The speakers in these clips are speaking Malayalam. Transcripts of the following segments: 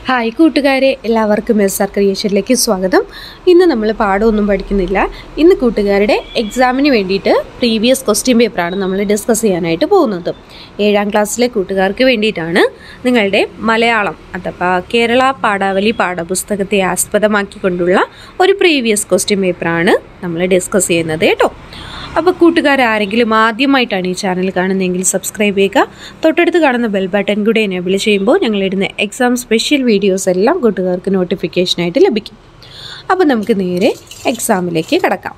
ഹായ് കൂട്ടുകാരെ എല്ലാവർക്കും എസ് ആർ ക്രിയേഷനിലേക്ക് സ്വാഗതം ഇന്ന് നമ്മൾ പാഠമൊന്നും പഠിക്കുന്നില്ല ഇന്ന് കൂട്ടുകാരുടെ എക്സാമിന് വേണ്ടിയിട്ട് പ്രീവിയസ് ക്വസ്റ്റ്യൻ പേപ്പറാണ് നമ്മൾ ഡിസ്കസ് ചെയ്യാനായിട്ട് പോകുന്നത് ഏഴാം ക്ലാസ്സിലെ കൂട്ടുകാർക്ക് വേണ്ടിയിട്ടാണ് നിങ്ങളുടെ മലയാളം അഥവാ കേരള പാഠാവലി പാഠപുസ്തകത്തെ ആസ്പദമാക്കിക്കൊണ്ടുള്ള ഒരു പ്രീവിയസ് ക്വസ്റ്റ്യൻ പേപ്പറാണ് നമ്മൾ ഡിസ്കസ് ചെയ്യുന്നത് കേട്ടോ അപ്പോൾ കൂട്ടുകാർ ആരെങ്കിലും ആദ്യമായിട്ടാണ് ഈ ചാനൽ കാണുന്നതെങ്കിൽ സബ്സ്ക്രൈബ് ചെയ്യുക തൊട്ടടുത്ത് കാണുന്ന ബെൽ ബട്ടൺ കൂടെ എനേബിൾ ചെയ്യുമ്പോൾ ഞങ്ങളിടുന്ന എക്സാം സ്പെഷ്യൽ വീഡിയോസ് എല്ലാം കൂട്ടുകാർക്ക് നോട്ടിഫിക്കേഷനായിട്ട് ലഭിക്കും അപ്പോൾ നമുക്ക് നേരെ എക്സാമിലേക്ക് കടക്കാം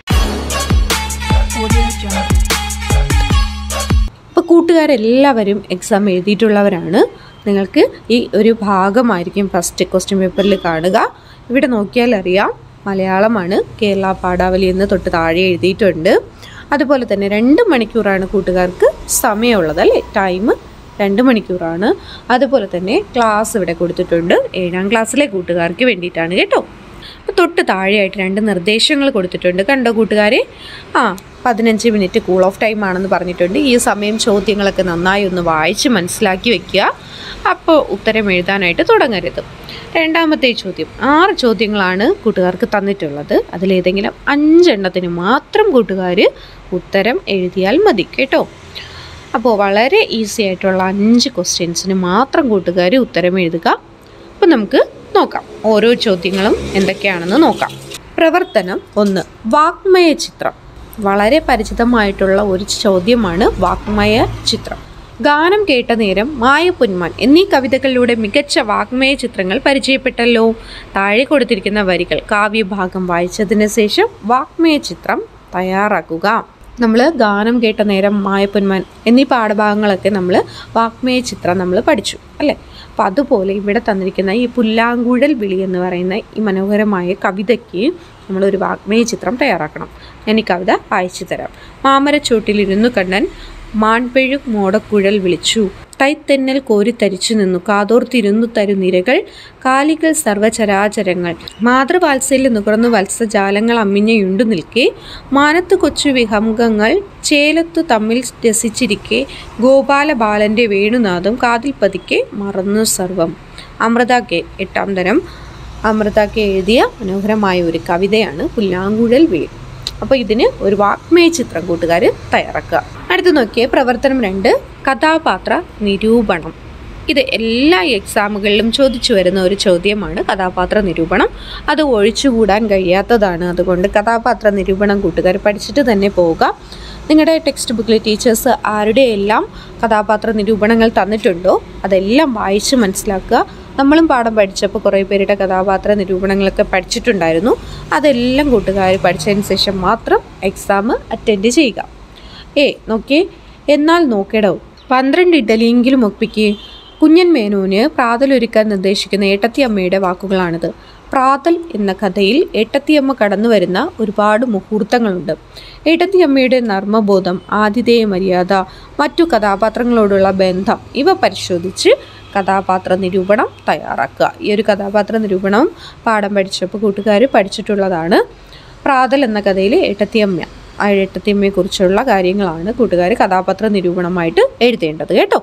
അപ്പോൾ കൂട്ടുകാരെല്ലാവരും എക്സാം എഴുതിയിട്ടുള്ളവരാണ് നിങ്ങൾക്ക് ഈ ഒരു ഭാഗമായിരിക്കും ഫസ്റ്റ് ക്വസ്റ്റ്യൻ പേപ്പറിൽ കാണുക ഇവിടെ നോക്കിയാൽ അറിയാം മലയാളമാണ് കേരള പാഠാവലി എന്ന് തൊട്ട് താഴെ എഴുതിയിട്ടുണ്ട് അതുപോലെ തന്നെ രണ്ട് മണിക്കൂറാണ് കൂട്ടുകാർക്ക് സമയമുള്ളത് അല്ലേ ടൈം രണ്ട് മണിക്കൂറാണ് അതുപോലെ തന്നെ ക്ലാസ് ഇവിടെ കൊടുത്തിട്ടുണ്ട് ഏഴാം ക്ലാസ്സിലെ കൂട്ടുകാർക്ക് വേണ്ടിയിട്ടാണ് കേട്ടോ അപ്പോൾ തൊട്ട് താഴെയായിട്ട് രണ്ട് നിർദ്ദേശങ്ങൾ കൊടുത്തിട്ടുണ്ട് കണ്ടോ കൂട്ടുകാരെ ആ പതിനഞ്ച് മിനിറ്റ് കൂൾ ഓഫ് ടൈം ആണെന്ന് പറഞ്ഞിട്ടുണ്ട് ഈ സമയം ചോദ്യങ്ങളൊക്കെ നന്നായി ഒന്ന് വായിച്ച് മനസ്സിലാക്കി വെക്കുക അപ്പോൾ ഉത്തരം എഴുതാനായിട്ട് തുടങ്ങരുത് രണ്ടാമത്തെ ചോദ്യം ആറ് ചോദ്യങ്ങളാണ് കൂട്ടുകാർക്ക് തന്നിട്ടുള്ളത് അതിലേതെങ്കിലും അഞ്ചെണ്ണത്തിന് മാത്രം കൂട്ടുകാർ ഉത്തരം എഴുതിയാൽ മതി കേട്ടോ അപ്പോൾ വളരെ ഈസി ആയിട്ടുള്ള അഞ്ച് ക്വസ്റ്റ്യൻസിന് മാത്രം കൂട്ടുകാർ ഉത്തരം എഴുതുക അപ്പോൾ നമുക്ക് നോക്കാം ഓരോ ചോദ്യങ്ങളും എന്തൊക്കെയാണെന്ന് നോക്കാം പ്രവർത്തനം ഒന്ന് വാഗ്മയ ചിത്രം വളരെ പരിചിതമായിട്ടുള്ള ഒരു ചോദ്യമാണ് വാഗ്മയ ചിത്രം ഗാനം കേട്ട നേരം മായപ്പൊന്മാൻ എന്നീ കവിതകളിലൂടെ മികച്ച വാഗ്മയ ചിത്രങ്ങൾ പരിചയപ്പെട്ടല്ലോ താഴെ കൊടുത്തിരിക്കുന്ന വരികൾ കാവ്യഭാഗം വായിച്ചതിന് ശേഷം വാഗ്മയ ചിത്രം തയ്യാറാക്കുക നമ്മൾ ഗാനം കേട്ട നേരം മായപ്പൊന്മാൻ എന്നീ പാഠഭാഗങ്ങളൊക്കെ നമ്മൾ വാഗ്മയ ചിത്രം നമ്മൾ പഠിച്ചു അല്ലേ അപ്പം അതുപോലെ ഇവിടെ തന്നിരിക്കുന്ന ഈ പുല്ലാങ്കുഴൽ വിളി എന്ന് പറയുന്ന ഈ മനോഹരമായ കവിതയ്ക്ക് നമ്മളൊരു വാഗ്മയ ചിത്രം തയ്യാറാക്കണം ഞാൻ ഈ കവിത വായിച്ചു തരാം മാമരച്ചോട്ടിലിരുന്നു കണ്ണൻ മാൺപെഴു മോടക്കുഴൽ വിളിച്ചു തൈത്തെന്നൽ കോരിത്തരിച്ചു നിന്നു കാതോർത്തിരുന്നു തരുനിരകൾ കാലികൾ സർവചരാചരങ്ങൾ മാതൃവാത്സല്യം നുകർന്നു വത്സജാലങ്ങൾ അമ്മിഞ്ഞയുണ്ടു നിൽക്കെ മാനത്ത് കൊച്ചു വിഹംഗങ്ങൾ ചേലത്തു തമ്മിൽ രസിച്ചിരിക്കെ ഗോപാല ബാലന്റെ വേണുനാഥം കാതിൽ പതിക്കെ മറന്നു സർവം അമൃത കെ എട്ടാം തരം അമൃത കെ എഴുതിയ മനോഹരമായ ഒരു കവിതയാണ് പുല്ലാങ്കുഴൽ വീട് അപ്പോൾ ഇതിന് ഒരു വാഗ്മയ ചിത്രം കൂട്ടുകാർ തയ്യാറാക്കുക അടുത്ത് നോക്കിയേ പ്രവർത്തനം രണ്ട് കഥാപാത്ര നിരൂപണം ഇത് എല്ലാ എക്സാമുകളിലും ചോദിച്ചു വരുന്ന ഒരു ചോദ്യമാണ് കഥാപാത്ര നിരൂപണം അത് ഒഴിച്ചുകൂടാൻ കഴിയാത്തതാണ് അതുകൊണ്ട് കഥാപാത്ര നിരൂപണം കൂട്ടുകാർ പഠിച്ചിട്ട് തന്നെ പോവുക നിങ്ങളുടെ ടെക്സ്റ്റ് ബുക്കിലെ ടീച്ചേഴ്സ് ആരുടെയെല്ലാം കഥാപാത്ര നിരൂപണങ്ങൾ തന്നിട്ടുണ്ടോ അതെല്ലാം വായിച്ച് മനസ്സിലാക്കുക നമ്മളും പാഠം പഠിച്ചപ്പോൾ കുറേ പേരുടെ കഥാപാത്ര നിരൂപണങ്ങളൊക്കെ പഠിച്ചിട്ടുണ്ടായിരുന്നു അതെല്ലാം കൂട്ടുകാർ പഠിച്ചതിന് ശേഷം മാത്രം എക്സാം അറ്റൻഡ് ചെയ്യുക ഏ നോക്കിയേ എന്നാൽ നോക്കേടോ പന്ത്രണ്ട് ഇഡലിയെങ്കിലും ഒപ്പിക്കേ കുഞ്ഞൻ മേനോന് പ്രാതലൊരുക്കാൻ നിർദ്ദേശിക്കുന്ന ഏട്ടത്തിയമ്മയുടെ വാക്കുകളാണിത് പ്രാതൽ എന്ന കഥയിൽ ഏട്ടത്തിയമ്മ കടന്നു വരുന്ന ഒരുപാട് മുഹൂർത്തങ്ങളുണ്ട് ഏട്ടത്തിയമ്മയുടെ നർമ്മബോധം ആതിഥേയ മര്യാദ മറ്റു കഥാപാത്രങ്ങളോടുള്ള ബന്ധം ഇവ പരിശോധിച്ച് കഥാപാത്ര നിരൂപണം തയ്യാറാക്കുക ഈ ഒരു കഥാപാത്ര നിരൂപണവും പാഠം പഠിച്ചപ്പോൾ കൂട്ടുകാർ പഠിച്ചിട്ടുള്ളതാണ് പ്രാതൽ എന്ന കഥയിൽ ഏട്ടത്തിയമ്മ ആ ഏട്ടത്തിയമ്മയെക്കുറിച്ചുള്ള കാര്യങ്ങളാണ് കൂട്ടുകാർ കഥാപാത്ര നിരൂപണമായിട്ട് എഴുതേണ്ടത് കേട്ടോ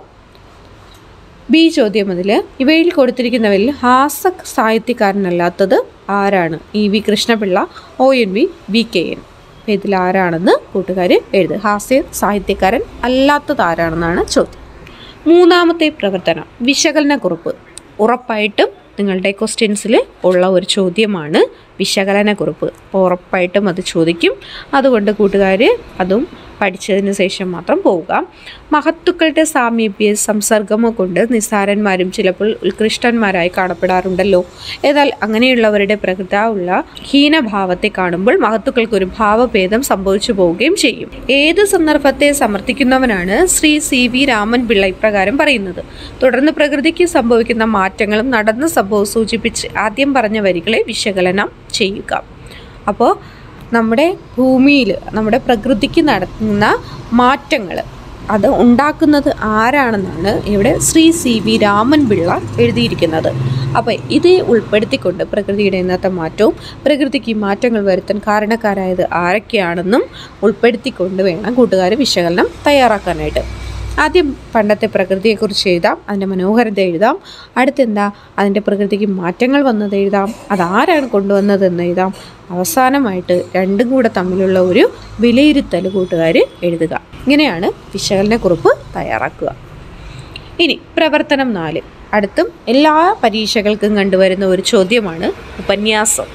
ബി ചോദ്യം മുതൽ ഇവയിൽ കൊടുത്തിരിക്കുന്നവരിൽ ഹാസ സാഹിത്യകാരനല്ലാത്തത് ആരാണ് ഇ വി കൃഷ്ണപിള്ള ഒ എൻ വി വി കെ എൻ ഇതിൽ ആരാണെന്ന് കൂട്ടുകാർ എഴുതുക ഹാസ്യ സാഹിത്യകാരൻ അല്ലാത്തത് ആരാണെന്നാണ് ചോദ്യം മൂന്നാമത്തെ പ്രവർത്തനം വിശകലനക്കുറിപ്പ് ഉറപ്പായിട്ടും നിങ്ങളുടെ ക്വസ്റ്റ്യൻസിൽ ഉള്ള ഒരു ചോദ്യമാണ് വിശകലനക്കുറിപ്പ് അപ്പോൾ ഉറപ്പായിട്ടും അത് ചോദിക്കും അതുകൊണ്ട് കൂട്ടുകാർ അതും പഠിച്ചതിന് ശേഷം മാത്രം പോവുക മഹത്തുക്കളുടെ സാമീപ്യ സംസർഗമോ കൊണ്ട് നിസ്സാരന്മാരും ചിലപ്പോൾ ഉത്കൃഷ്ടന്മാരായി കാണപ്പെടാറുണ്ടല്ലോ എന്നാൽ അങ്ങനെയുള്ളവരുടെ പ്രകൃത ഉള്ള ഹീനഭാവത്തെ കാണുമ്പോൾ മഹത്തുക്കൾക്ക് ഒരു ഭാവഭേദം സംഭവിച്ചു പോവുകയും ചെയ്യും ഏത് സന്ദർഭത്തെ സമർത്ഥിക്കുന്നവനാണ് ശ്രീ സി വി രാമൻ പിള്ള ഇപ്രകാരം പറയുന്നത് തുടർന്ന് പ്രകൃതിക്ക് സംഭവിക്കുന്ന മാറ്റങ്ങളും നടന്ന സംഭവം സൂചിപ്പിച്ച് ആദ്യം പറഞ്ഞ വരികളെ വിശകലനം ചെയ്യുക അപ്പോൾ നമ്മുടെ ഭൂമിയിൽ നമ്മുടെ പ്രകൃതിക്ക് നടത്തുന്ന മാറ്റങ്ങൾ അത് ഉണ്ടാക്കുന്നത് ആരാണെന്നാണ് ഇവിടെ ശ്രീ സി വി രാമൻ പിള്ള എഴുതിയിരിക്കുന്നത് അപ്പോൾ ഇത് ഉൾപ്പെടുത്തിക്കൊണ്ട് പ്രകൃതിയുടെ ഇന്നത്തെ മാറ്റവും പ്രകൃതിക്ക് മാറ്റങ്ങൾ വരുത്താൻ കാരണക്കാരായത് ആരൊക്കെയാണെന്നും ഉൾപ്പെടുത്തിക്കൊണ്ട് വേണം കൂട്ടുകാർ വിശകലനം തയ്യാറാക്കാനായിട്ട് ആദ്യം പണ്ടത്തെ പ്രകൃതിയെക്കുറിച്ച് എഴുതാം അതിൻ്റെ മനോഹരത എഴുതാം അടുത്തെന്താ അതിൻ്റെ പ്രകൃതിക്ക് മാറ്റങ്ങൾ വന്നത് എഴുതാം അതാരാണ് കൊണ്ടുവന്നതെന്ന് എഴുതാം അവസാനമായിട്ട് രണ്ടും കൂടെ തമ്മിലുള്ള ഒരു വിലയിരുത്തൽ കൂട്ടുകാർ എഴുതുക ഇങ്ങനെയാണ് വിശകലനക്കുറിപ്പ് തയ്യാറാക്കുക ഇനി പ്രവർത്തനം നാല് അടുത്തും എല്ലാ പരീക്ഷകൾക്കും കണ്ടുവരുന്ന ഒരു ചോദ്യമാണ് ഉപന്യാസം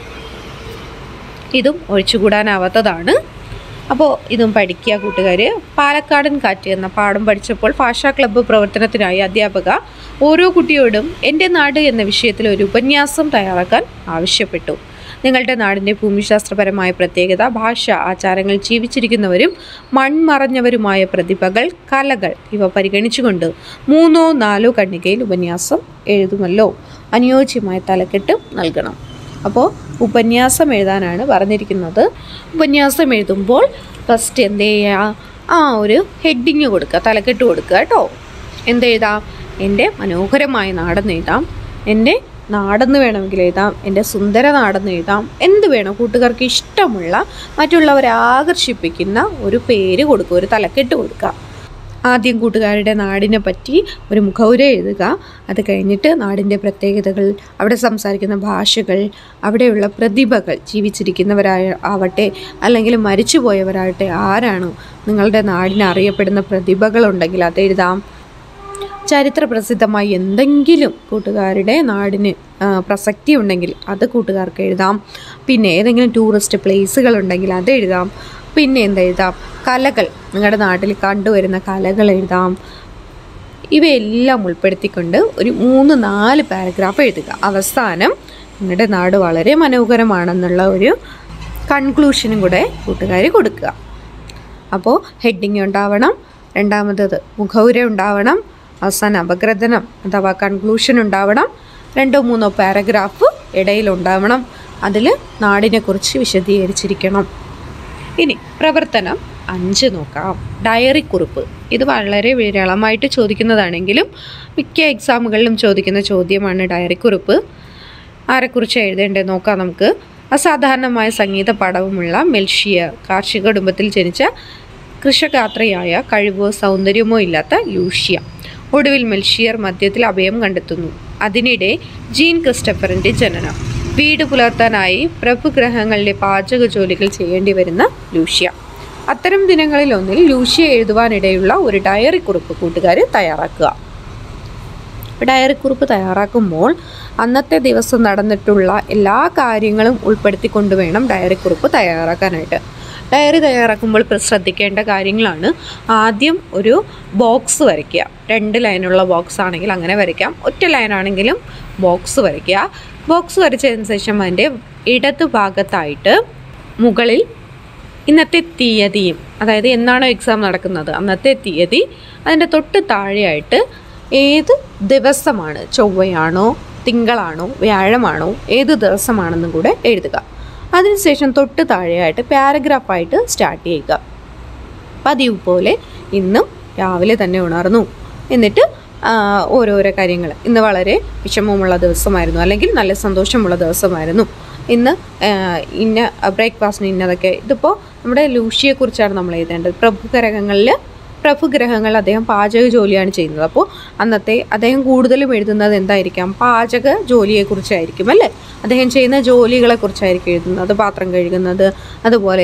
ഇതും ഒഴിച്ചുകൂടാനാവാത്തതാണ് അപ്പോൾ ഇതും പഠിക്കുക കൂട്ടുകാർ പാലക്കാടൻ കാറ്റ് എന്ന പാഠം പഠിച്ചപ്പോൾ ഭാഷാ ക്ലബ്ബ് പ്രവർത്തനത്തിനായി അധ്യാപക ഓരോ കുട്ടിയോടും എൻ്റെ നാട് എന്ന വിഷയത്തിൽ ഒരു ഉപന്യാസം തയ്യാറാക്കാൻ ആവശ്യപ്പെട്ടു നിങ്ങളുടെ നാടിൻ്റെ ഭൂമിശാസ്ത്രപരമായ പ്രത്യേകത ഭാഷ ആചാരങ്ങൾ ജീവിച്ചിരിക്കുന്നവരും മൺമറഞ്ഞവരുമായ പ്രതിഭകൾ കലകൾ ഇവ പരിഗണിച്ചുകൊണ്ട് മൂന്നോ നാലോ ഖണ്ഡികയിൽ ഉപന്യാസം എഴുതുമല്ലോ അനുയോജ്യമായ തലക്കെട്ട് നൽകണം അപ്പോൾ ഉപന്യാസം എഴുതാനാണ് പറഞ്ഞിരിക്കുന്നത് ഉപന്യാസം എഴുതുമ്പോൾ ഫസ്റ്റ് എന്ത് ചെയ്യുക ആ ഒരു ഹെഡിങ് കൊടുക്കുക തലക്കെട്ട് കൊടുക്കുക കേട്ടോ എന്തെഴുതാം എൻ്റെ മനോഹരമായ നാടെന്ന് എഴുതാം എൻ്റെ നാടെന്ന് വേണമെങ്കിൽ എഴുതാം എൻ്റെ സുന്ദര നാടെന്ന് എഴുതാം എന്ത് വേണം കൂട്ടുകാർക്ക് ഇഷ്ടമുള്ള മറ്റുള്ളവരെ ആകർഷിപ്പിക്കുന്ന ഒരു പേര് കൊടുക്കുക ഒരു തലക്കെട്ട് കൊടുക്കുക ആദ്യം കൂട്ടുകാരുടെ നാടിനെ പറ്റി ഒരു മുഖവുര എഴുതുക അത് കഴിഞ്ഞിട്ട് നാടിൻ്റെ പ്രത്യേകതകൾ അവിടെ സംസാരിക്കുന്ന ഭാഷകൾ അവിടെയുള്ള പ്രതിഭകൾ ജീവിച്ചിരിക്കുന്നവരായ ആവട്ടെ അല്ലെങ്കിൽ മരിച്ചുപോയവരാകട്ടെ ആരാണോ നിങ്ങളുടെ നാടിന് അറിയപ്പെടുന്ന പ്രതിഭകളുണ്ടെങ്കിൽ അത് എഴുതാം ചരിത്ര പ്രസിദ്ധമായി എന്തെങ്കിലും കൂട്ടുകാരുടെ നാടിന് ആ, പ്രസക്തി ഉണ്ടെങ്കിൽ അത് കൂട്ടുകാർക്ക് എഴുതാം പിന്നെ ഏതെങ്കിലും ടൂറിസ്റ്റ് പ്ലേസുകൾ ഉണ്ടെങ്കിൽ അത് എഴുതാം പിന്നെ എന്ത് എഴുതാം കലകൾ നിങ്ങളുടെ നാട്ടിൽ കണ്ടുവരുന്ന കലകൾ എഴുതാം ഇവയെല്ലാം ഉൾപ്പെടുത്തിക്കൊണ്ട് ഒരു മൂന്ന് നാല് പാരഗ്രാഫ് എഴുതുക അവസാനം നിങ്ങളുടെ നാട് വളരെ മനോഹരമാണെന്നുള്ള ഒരു കൺക്ലൂഷനും കൂടെ കൂട്ടുകാർ കൊടുക്കുക അപ്പോൾ ഹെഡിങ് ഉണ്ടാവണം രണ്ടാമത്തത് മുഖവുര ഉണ്ടാവണം അവസാനം അപഗ്രഥനം അഥവാ കൺക്ലൂഷൻ ഉണ്ടാവണം രണ്ടോ മൂന്നോ പാരഗ്രാഫ് ഇടയിലുണ്ടാവണം അതിൽ നാടിനെക്കുറിച്ച് വിശദീകരിച്ചിരിക്കണം ഇനി പ്രവർത്തനം അഞ്ച് നോക്കാം ഡയറി കുറിപ്പ് ഇത് വളരെ വിരളമായിട്ട് ചോദിക്കുന്നതാണെങ്കിലും മിക്ക എക്സാമുകളിലും ചോദിക്കുന്ന ചോദ്യമാണ് ഡയറി കുറിപ്പ് ആരെക്കുറിച്ച് എഴുതേണ്ടത് നോക്കാം നമുക്ക് അസാധാരണമായ സംഗീത പടവുമുള്ള മെൽഷിയ കാർഷിക കുടുംബത്തിൽ ജനിച്ച കൃഷഗാത്രയായ കഴിവോ സൗന്ദര്യമോ ഇല്ലാത്ത ലൂഷ്യ ഒടുവിൽ മെൽഷിയർ മദ്യത്തിൽ അഭയം കണ്ടെത്തുന്നു അതിനിടെ ജീൻ ക്രിസ്റ്റഫറിന്റെ ജനനം വീട് പുലർത്താനായി പ്രഭുഗ്രഹങ്ങളിലെ പാചക ജോലികൾ ചെയ്യേണ്ടി വരുന്ന ലൂഷ്യ അത്തരം ദിനങ്ങളിൽ ഒന്നിൽ ലൂഷ്യ എഴുതുവാനിടയുള്ള ഒരു ഡയറി കുറിപ്പ് കൂട്ടുകാർ തയ്യാറാക്കുക ഡയറി കുറിപ്പ് തയ്യാറാക്കുമ്പോൾ അന്നത്തെ ദിവസം നടന്നിട്ടുള്ള എല്ലാ കാര്യങ്ങളും ഉൾപ്പെടുത്തിക്കൊണ്ട് വേണം ഡയറി കുറിപ്പ് തയ്യാറാക്കാനായിട്ട് ഡയറി തയ്യാറാക്കുമ്പോൾ പ്ര- ശ്രദ്ധിക്കേണ്ട കാര്യങ്ങളാണ് ആദ്യം ഒരു ബോക്സ് വരയ്ക്കുക രണ്ട് ലൈനുള്ള ബോക്സ് ആണെങ്കിൽ അങ്ങനെ വരയ്ക്കാം ഒറ്റ ലൈൻ ആണെങ്കിലും ബോക്സ് വരയ്ക്കുക ബോക്സ് വരച്ചതിന് ശേഷം അതിൻ്റെ ഇടതു ഭാഗത്തായിട്ട് മുകളിൽ ഇന്നത്തെ തീയതിയും അതായത് എന്നാണോ എക്സാം നടക്കുന്നത് അന്നത്തെ തീയതി അതിൻ്റെ തൊട്ട് താഴെയായിട്ട് ഏത് ദിവസമാണ് ചൊവ്വയാണോ തിങ്കളാണോ വ്യാഴമാണോ ഏത് ദിവസമാണെന്നും കൂടെ എഴുതുക അതിനുശേഷം തൊട്ട് താഴെയായിട്ട് പാരഗ്രാഫായിട്ട് സ്റ്റാർട്ട് ചെയ്യുക പതിവ് പോലെ ഇന്നും രാവിലെ തന്നെ ഉണർന്നു എന്നിട്ട് ആ, ഓരോരോ കാര്യങ്ങൾ ഇന്ന് വളരെ വിഷമമുള്ള ദിവസമായിരുന്നു അല്ലെങ്കിൽ നല്ല സന്തോഷമുള്ള ദിവസമായിരുന്നു ഇന്ന് ആ, ഇന്ന ബ്രേക്ക്ഫാസ്റ്റിന് ഇന്നതൊക്കെ ഇതിപ്പോൾ നമ്മുടെ ലൂഷിയെക്കുറിച്ചാണ് നമ്മൾ എഴുതേണ്ടത് പ്രഭുഗ്രഹങ്ങളിൽ പ്രഭുഗ്രഹങ്ങൾ അദ്ദേഹം പാചക ജോലിയാണ് ചെയ്യുന്നത് അപ്പോൾ അന്നത്തെ അദ്ദേഹം കൂടുതലും എഴുതുന്നത് എന്തായിരിക്കാം പാചക ജോലിയെക്കുറിച്ചായിരിക്കും അല്ലേ അദ്ദേഹം ചെയ്യുന്ന ജോലികളെക്കുറിച്ചായിരിക്കും എഴുതുന്നത് പാത്രം കഴുകുന്നത് അതുപോലെ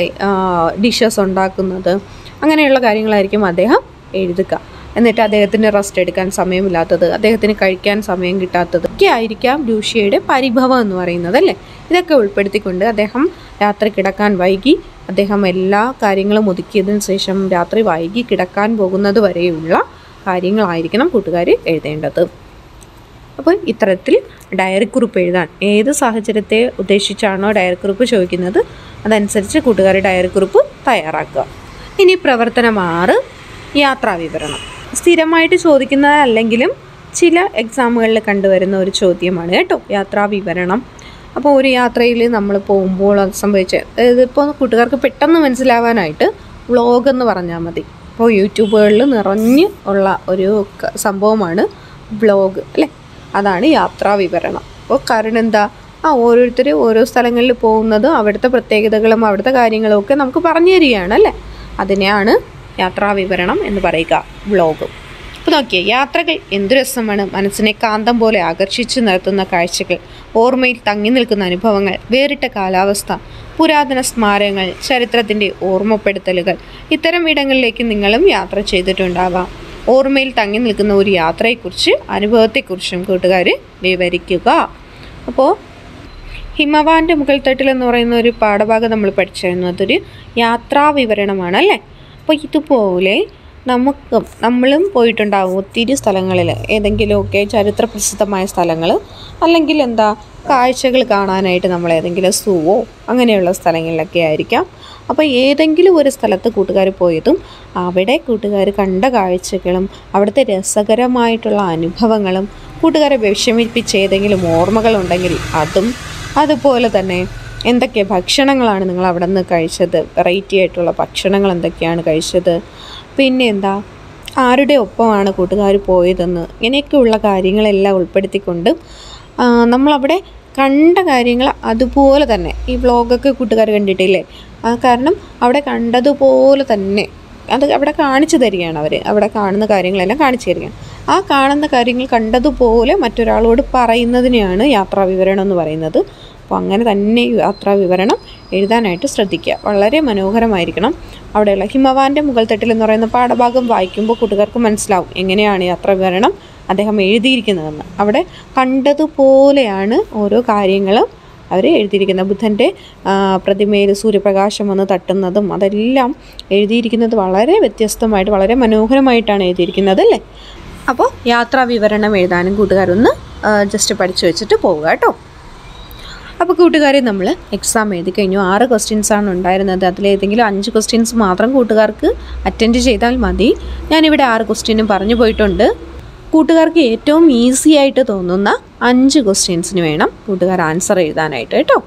ഡിഷസ് ഉണ്ടാക്കുന്നത് അങ്ങനെയുള്ള കാര്യങ്ങളായിരിക്കും അദ്ദേഹം എഴുതുക എന്നിട്ട് അദ്ദേഹത്തിന് റെസ്റ്റ് എടുക്കാൻ സമയമില്ലാത്തത് അദ്ദേഹത്തിന് കഴിക്കാൻ സമയം കിട്ടാത്തത് ഒക്കെ ആയിരിക്കാം ലൂഷ്യയുടെ പരിഭവം എന്ന് പറയുന്നത് അല്ലേ ഇതൊക്കെ ഉൾപ്പെടുത്തിക്കൊണ്ട് അദ്ദേഹം രാത്രി കിടക്കാൻ വൈകി അദ്ദേഹം എല്ലാ കാര്യങ്ങളും ഒതുക്കിയതിനു ശേഷം രാത്രി വൈകി കിടക്കാൻ പോകുന്നത് വരെയുള്ള കാര്യങ്ങളായിരിക്കണം കൂട്ടുകാർ എഴുതേണ്ടത് അപ്പോൾ ഇത്തരത്തിൽ ഡയറി കുറിപ്പ് എഴുതാൻ ഏത് സാഹചര്യത്തെ ഉദ്ദേശിച്ചാണോ ഡയറി കുറിപ്പ് ചോദിക്കുന്നത് അതനുസരിച്ച് കൂട്ടുകാർ ഡയറി കുറിപ്പ് തയ്യാറാക്കുക ഇനി പ്രവർത്തനം ആറ് യാത്രാ വിവരണം സ്ഥിരമായിട്ട് ചോദിക്കുന്നതല്ലെങ്കിലും ചില എക്സാമുകളിൽ കണ്ടുവരുന്ന ഒരു ചോദ്യമാണ് കേട്ടോ യാത്രാ വിവരണം അപ്പോൾ ഒരു യാത്രയിൽ നമ്മൾ പോകുമ്പോൾ അത് സംഭവിച്ച ഇതിപ്പോൾ കൂട്ടുകാർക്ക് പെട്ടെന്ന് മനസ്സിലാവാനായിട്ട് വ്ളോഗ് എന്ന് പറഞ്ഞാൽ മതി ഇപ്പോൾ യൂട്യൂബുകളിൽ നിറഞ്ഞ് ഉള്ള ഒരു ക- സംഭവമാണ് വ്ളോഗ് അല്ലേ അതാണ് യാത്രാ വിവരണം അപ്പോൾ കാരണം എന്താ ആ ഓരോരുത്തർ ഓരോ സ്ഥലങ്ങളിൽ പോകുന്നത് അവിടുത്തെ പ്രത്യേകതകളും അവിടുത്തെ കാര്യങ്ങളും ഒക്കെ നമുക്ക് പറഞ്ഞു തരികയാണ് അല്ലേ അതിനെയാണ് യാത്രാ വിവരണം എന്ന് പറയുക വ്ളോഗ് അപ്പോൾ നോക്കിയേ യാത്രകൾ എന്തു രസമാണ് മനസ്സിനെ കാന്തം പോലെ ആകർഷിച്ചു നിർത്തുന്ന കാഴ്ചകൾ ഓർമ്മയിൽ തങ്ങി നിൽക്കുന്ന അനുഭവങ്ങൾ വേറിട്ട കാലാവസ്ഥ പുരാതന സ്മാരകങ്ങൾ ചരിത്രത്തിൻ്റെ ഓർമ്മപ്പെടുത്തലുകൾ ഇത്തരം ഇടങ്ങളിലേക്ക് നിങ്ങളും യാത്ര ചെയ്തിട്ടുണ്ടാവാം ഓർമ്മയിൽ തങ്ങി നിൽക്കുന്ന ഒരു യാത്രയെക്കുറിച്ച് അനുഭവത്തെക്കുറിച്ചും കൂട്ടുകാർ വിവരിക്കുക അപ്പോൾ ഹിമവാന്റെ മുകൾ തട്ടിൽ എന്ന് പറയുന്ന ഒരു പാഠഭാഗം നമ്മൾ പഠിച്ചായിരുന്നു അതൊരു യാത്രാ വിവരണമാണ് അല്ലേ അപ്പോൾ ഇതുപോലെ നമുക്ക് നമ്മളും പോയിട്ടുണ്ടാവും ഒത്തിരി സ്ഥലങ്ങളിൽ ഏതെങ്കിലുമൊക്കെ ചരിത്ര പ്രസിദ്ധമായ സ്ഥലങ്ങൾ അല്ലെങ്കിൽ എന്താ കാഴ്ചകൾ കാണാനായിട്ട് നമ്മൾ ഏതെങ്കിലും സൂവോ അങ്ങനെയുള്ള സ്ഥലങ്ങളിലൊക്കെ ആയിരിക്കാം അപ്പോൾ ഏതെങ്കിലും ഒരു സ്ഥലത്ത് കൂട്ടുകാർ പോയതും അവിടെ കൂട്ടുകാർ കണ്ട കാഴ്ചകളും അവിടുത്തെ രസകരമായിട്ടുള്ള അനുഭവങ്ങളും കൂട്ടുകാരെ വിഷമിപ്പിച്ച ഏതെങ്കിലും ഓർമ്മകളുണ്ടെങ്കിൽ അതും അതുപോലെ തന്നെ എന്തൊക്കെ ഭക്ഷണങ്ങളാണ് നിങ്ങൾ അവിടെ നിന്ന് കഴിച്ചത് വെറൈറ്റി ആയിട്ടുള്ള ഭക്ഷണങ്ങൾ എന്തൊക്കെയാണ് കഴിച്ചത് പിന്നെ എന്താ ആരുടെ ഒപ്പമാണ് കൂട്ടുകാർ പോയതെന്ന് ഇങ്ങനെയൊക്കെയുള്ള കാര്യങ്ങളെല്ലാം ഉൾപ്പെടുത്തിക്കൊണ്ട് ആ, നമ്മളവിടെ കണ്ട കാര്യങ്ങൾ അതുപോലെ തന്നെ ഈ വ്ളോഗൊക്കെ കൂട്ടുകാർ കണ്ടിട്ടില്ലേ ആ, കാരണം അവിടെ കണ്ടതുപോലെ തന്നെ അത് അവിടെ കാണിച്ചു തരികയാണ് അവർ അവിടെ കാണുന്ന കാര്യങ്ങളെല്ലാം കാണിച്ചു തരികയാണ് ആ കാണുന്ന കാര്യങ്ങൾ കണ്ടതുപോലെ മറ്റൊരാളോട് പറയുന്നതിനെയാണ് യാത്രാ വിവരണം എന്ന് പറയുന്നത് അപ്പോൾ അങ്ങനെ തന്നെ ഈ യാത്രാ വിവരണം എഴുതാനായിട്ട് ശ്രദ്ധിക്കുക വളരെ മനോഹരമായിരിക്കണം അവിടെയുള്ള ഹിമവാന്റെ മുകൾ തട്ടിൽ എന്ന് പറയുന്ന പാഠഭാഗം വായിക്കുമ്പോൾ കൂട്ടുകാർക്ക് മനസ്സിലാവും എങ്ങനെയാണ് യാത്രാ വിവരണം അദ്ദേഹം എഴുതിയിരിക്കുന്നതെന്ന് അവിടെ കണ്ടതുപോലെയാണ് ഓരോ കാര്യങ്ങളും അവർ എഴുതിയിരിക്കുന്നത് ബുദ്ധൻ്റെ ആ, പ്രതിമയിൽ സൂര്യപ്രകാശം വന്ന് തട്ടുന്നതും അതെല്ലാം എഴുതിയിരിക്കുന്നത് വളരെ വ്യത്യസ്തമായിട്ട് വളരെ മനോഹരമായിട്ടാണ് എഴുതിയിരിക്കുന്നത് അല്ലേ അപ്പോൾ യാത്രാ വിവരണം എഴുതാനും കൂട്ടുകാരൊന്ന് ജസ്റ്റ് പഠിച്ചു വെച്ചിട്ട് പോവുക കേട്ടോ അപ്പോൾ കൂട്ടുകാരെ നമ്മൾ എക്സാം എഴുതി കഴിഞ്ഞു ആറ് ക്വസ്റ്റ്യൻസ് ആണ് ഉണ്ടായിരുന്നത് അതിലേതെങ്കിലും അഞ്ച് ക്വസ്റ്റ്യൻസ് മാത്രം കൂട്ടുകാർക്ക് അറ്റൻഡ് ചെയ്താൽ മതി ഞാനിവിടെ ആറ് ക്വസ്റ്റ്യനും പറഞ്ഞു പോയിട്ടുണ്ട് കൂട്ടുകാർക്ക് ഏറ്റവും ഈസി ആയിട്ട് തോന്നുന്ന അഞ്ച് ക്വസ്റ്റ്യൻസിന് വേണം കൂട്ടുകാർ ആൻസർ എഴുതാനായിട്ട് കേട്ടോ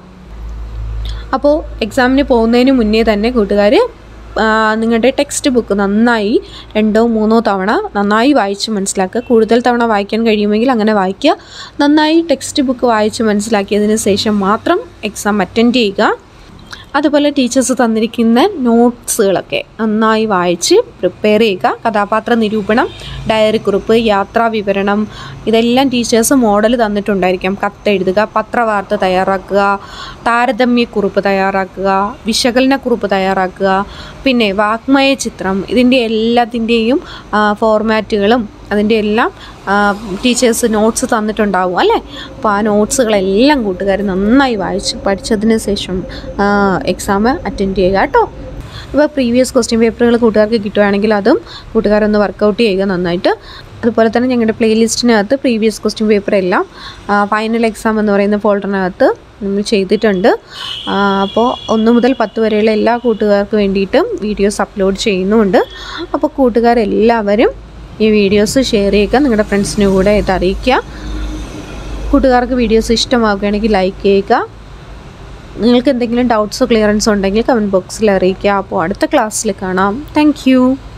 അപ്പോൾ എക്സാമിന് പോകുന്നതിന് മുന്നേ തന്നെ കൂട്ടുകാർ നിങ്ങളുടെ ടെക്സ്റ്റ് ബുക്ക് നന്നായി രണ്ടോ മൂന്നോ തവണ നന്നായി വായിച്ച് മനസ്സിലാക്കുക കൂടുതൽ തവണ വായിക്കാൻ കഴിയുമെങ്കിൽ അങ്ങനെ വായിക്കുക നന്നായി ടെക്സ്റ്റ് ബുക്ക് വായിച്ച് മനസ്സിലാക്കിയതിന് ശേഷം മാത്രം എക്സാം അറ്റൻഡ് ചെയ്യുക അതുപോലെ ടീച്ചേഴ്സ് തന്നിരിക്കുന്ന നോട്ട്സുകളൊക്കെ നന്നായി വായിച്ച് പ്രിപ്പയർ ചെയ്യുക കഥാപാത്ര നിരൂപണം ഡയറി കുറിപ്പ് യാത്രാ വിവരണം ഇതെല്ലാം ടീച്ചേഴ്സ് മോഡൽ തന്നിട്ടുണ്ടായിരിക്കാം കത്തെഴുതുക പത്രവാർത്ത തയ്യാറാക്കുക താരതമ്യക്കുറിപ്പ് തയ്യാറാക്കുക വിശകലനക്കുറിപ്പ് തയ്യാറാക്കുക പിന്നെ വാഗ്മയ ചിത്രം ഇതിൻ്റെ എല്ലാത്തിൻ്റെയും ഫോർമാറ്റുകളും അതിൻ്റെ എല്ലാം ടീച്ചേഴ്സ് നോട്ട്സ് തന്നിട്ടുണ്ടാവും അല്ലേ അപ്പോൾ ആ നോട്ട്സുകളെല്ലാം കൂട്ടുകാർ നന്നായി വായിച്ച് പഠിച്ചതിന് ശേഷം എക്സാം അറ്റൻഡ് ചെയ്യുക കേട്ടോ ഇപ്പോൾ പ്രീവിയസ് ക്വസ്റ്റ്യൻ പേപ്പറുകൾ കൂട്ടുകാർക്ക് കിട്ടുകയാണെങ്കിൽ അതും കൂട്ടുകാരൊന്ന് വർക്കൗട്ട് ചെയ്യുക നന്നായിട്ട് അതുപോലെ തന്നെ ഞങ്ങളുടെ പ്ലേലിസ്റ്റിനകത്ത് പ്രീവിയസ് ക്വസ്റ്റ്യൻ പേപ്പർ എല്ലാം ഫൈനൽ എക്സാം എന്ന് പറയുന്ന ഫോൾഡറിനകത്ത് നമ്മൾ ചെയ്തിട്ടുണ്ട് ആ, അപ്പോൾ ഒന്ന് മുതൽ പത്ത് വരെയുള്ള എല്ലാ കൂട്ടുകാർക്ക് വേണ്ടിയിട്ടും വീഡിയോസ് അപ്ലോഡ് ചെയ്യുന്നുമുണ്ട് അപ്പോൾ കൂട്ടുകാരെല്ലാവരും ഈ വീഡിയോസ് ഷെയർ ചെയ്യുക നിങ്ങളുടെ ഫ്രണ്ട്സിന് കൂടെ ഇത് അറിയിക്കുക കൂട്ടുകാർക്ക് വീഡിയോസ് ഇഷ്ടമാവുകയാണെങ്കിൽ ലൈക്ക് ചെയ്യുക നിങ്ങൾക്ക് എന്തെങ്കിലും ഡൗട്ട്സോ ക്ലിയറൻസോ ഉണ്ടെങ്കിൽ കമൻറ്റ് ബോക്സിൽ അറിയിക്കുക അപ്പോൾ അടുത്ത ക്ലാസ്സിൽ കാണാം താങ്ക്